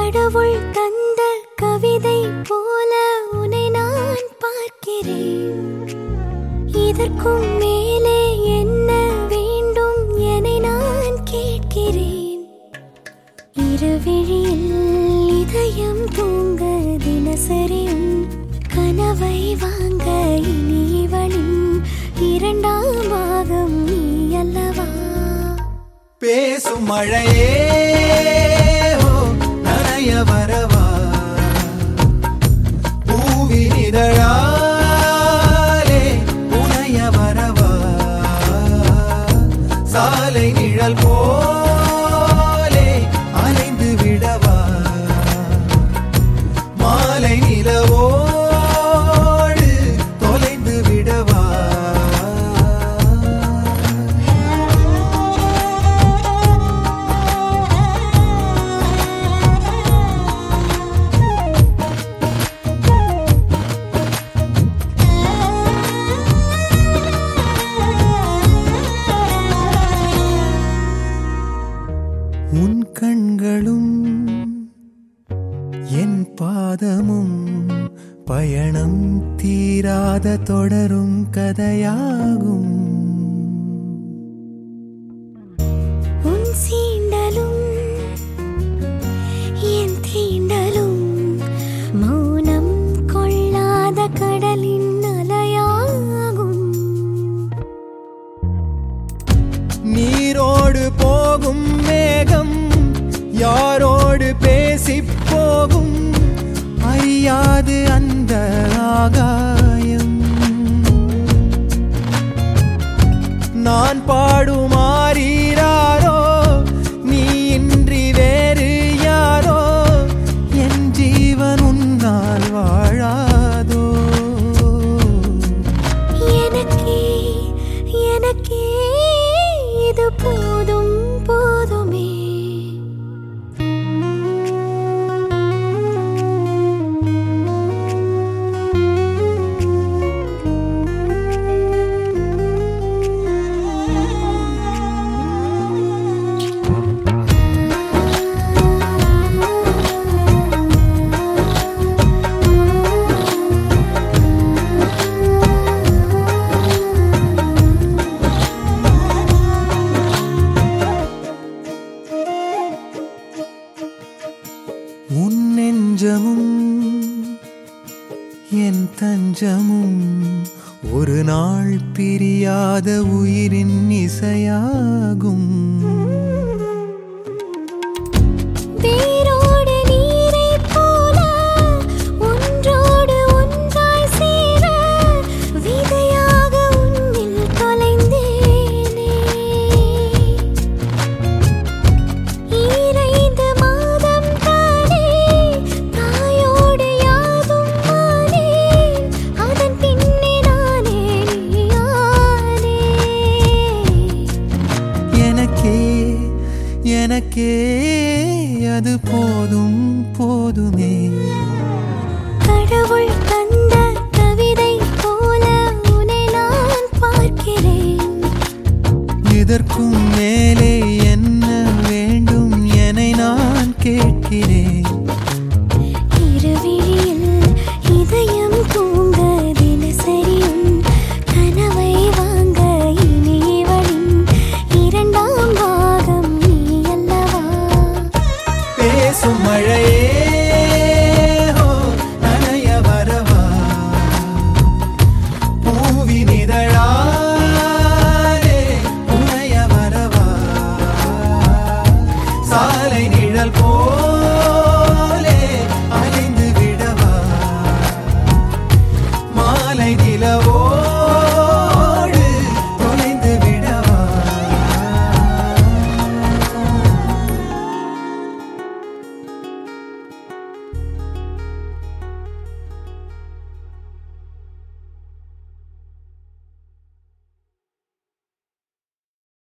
கடவுள் தந்த கவிதை போல உன்னை நான் பார்க்கிறேன் இதற்கும் மேலே என்ன வேண்டும் என நான் கேட்கிறேன் இருவிழியில் இதயம் தூங்க தினசரியும் கனவை வாங்க இனி இவளின் இரண்டாம் பாகம் நீ அல்லவா பேசும் மழையே ஓ, நனைய வரவா பூவின் இதழாலே புனைய வரவா சாலை நிழல் போலே அலைந்து விடவா மாலை நிலவோடு தொலைந்து விடவா உன் கண்களும் என் பாதமும் பயணம் தீராத தொடரும் கதையாகும் உன் சீண்டலும் என் தீண்டலும் மௌனம் கொள்ளாத கடலின் அலையாகும் நீரோடு போகும் மேகம் யாரோடு பேசி போகும் அறியாது அந்த ஆகாயம் நான் பாடுமாறீராரோ நீ இன்றி வேறு யாரோ என் ஜீவன் உன்னால் வாழாதோ எனக்கே எனக்கே இது போதும் போதுமே உன் நெஞ்சமும் என் தஞ்சமும் ஒரு நாள் பிரியாத உயிரின் இசையாகும் வேரோடு நீரைப் போல ஒன்றோடு ஒன்றாய் சேர விதையாக உன்னில் தொலைந்தேனே ஈரைந்து மாதம் தானே தாயோடு யாதும் ஆனேன் அதன் பின்னே நானே நீயானே எனக்கே எனக்கே அது போதும் போதுமே கடவுள் தந்த கவிதை போல உன்னை நான் பார்க்கிறேன் இதற்கும் மேலே என்ன வேண்டும் என நான் கேட்கிறேன் இருவிழியில் இதயம் தூங்க தினசரியும் கனவை வாங்க இனி இவளின் இரண்டாம் பாகம் நீ அல்லவா பேசும் மழையே ஓ, நனைய வரவா பூவின் இதழாலே புனைய வரவா சாலை நிழல் போ